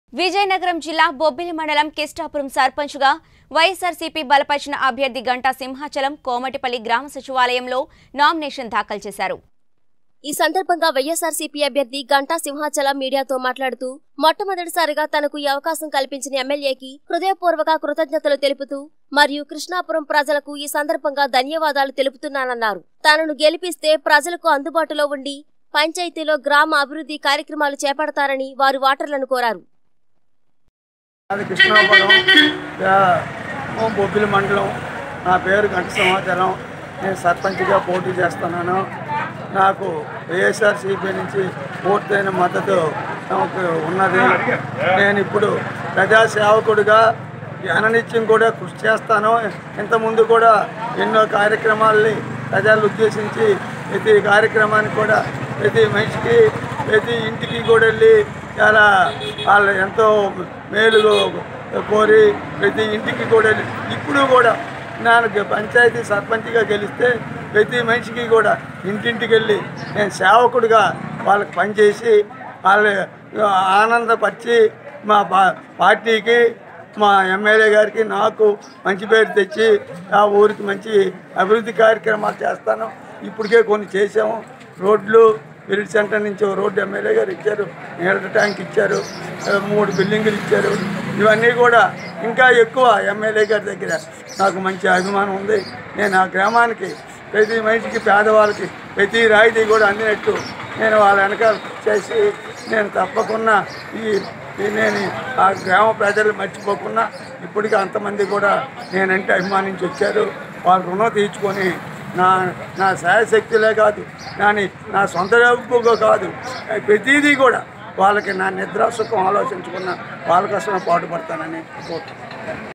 విజయనగరం జిల్లా బొబ్బిలి మండలం కిష్టాపురం సర్పంచ్గా వైఎస్ఆర్సీపీ బలపరిచిన అభ్యర్థి గంటా సింహాచలం కోమటిపల్లి గ్రామ సచివాలయంలో నామినేషన్ దాఖలు చేశారు ఈ సందర్భంగా వైఎస్ఆర్సీపీ అభ్యర్థి గంటా సింహాచలం మీడియాతో మాట్లాడుతూ మొట్టమొదటిసారిగా తనకు ఈ అవకాశం కల్పించిన ఎమ్మెల్యేకి హృదయపూర్వక కృతజ్ఞతలు తెలుపుతూ మరియు కృష్ణాపురం ప్రజలకు ఈ సందర్భంగా ధన్యవాదాలు తెలుపుతున్నానన్నారు తనను గెలిపిస్తే ప్రజలకు అందుబాటులో ఉండి పంచాయతీలో గ్రామ అభివృద్ధి కార్యక్రమాలు చేపడతారని వారు వాటర్లను కోరారు అది కృష్ణాపురం యా- బొబ్బిలి మండలం నా పేరు గంట సమాచారం నేను సర్పంచ్గా పోటీ చేస్తున్నాను నాకు వైఎస్ఆర్సీపీ నుంచి పూర్తయిన మద్దతు నాకు ఉన్నది నేను ఇప్పుడు ప్రజాసేవకుడిగా అననిత్యం కూడా కృషి చేస్తాను ఇంతకుముందు కూడా ఎన్నో కార్యక్రమాల్ని ప్రజలు ఉద్దేశించి ప్రతి కార్యక్రమానికి కూడా ప్రతి మనిషికి ప్రతి ఇంటికి కూడా వెళ్ళి చాలా వాళ్ళు ఎంతో మేలు కోరి ప్రతి ఇంటికి కూడా వెళ్ళి ఇప్పుడు కూడా నాకు పంచాయతీ సర్పంచ్గా గెలిస్తే ప్రతి మనిషికి కూడా ఇంటింటికి వెళ్ళి నేను సేవకుడిగా వాళ్ళకి పనిచేసి వాళ్ళ ఆనందపరిచి మా పా- పార్టీకి మా ఎమ్మెల్యే గారికి నాకు మంచి పేరు తెచ్చి ఆ ఊరికి మంచి అభివృద్ధి కార్యక్రమాలు చేస్తాను ఇప్పటికే కొన్ని చేసాము రోడ్లు విరిడ్ సెంటర్ నుంచి ఓ రోడ్డు ఎమ్మెల్యే గారు ఇచ్చారు నీళ్ళ ట్యాంక్ ఇచ్చారు ఆ, మూడు బిల్డింగులు ఇచ్చారు ఇవన్నీ కూడా ఇంకా ఎక్కువ ఎమ్మెల్యే గారి దగ్గర నాకు మంచి అభిమానం ఉంది నేను ఆ గ్రామానికి ప్రతి మనిషికి పేదవాళ్ళకి ప్రతి రాయితీ కూడా అందినట్టు నేను వాళ్ళ వెనకాల చేసి నేను తప్పకుండా ఈ ఈ నేను ఆ గ్రామ ప్రజలు మర్చిపోకుండా ఇప్పటికీ అంతమంది కూడా నేనంటే అభిమానించి వచ్చారు వాళ్ళ రుణం తీర్చుకొని నా నా శాయశక్తులే కాదు కానీ నా సొంత డబ్బుగా కాదు ప్రతిదీ కూడా వాళ్ళకి నా నిద్రాసుఖం ఆలోచించుకున్న వాళ్ళ కోసం పాటుపడతానని కోరుతున్నాను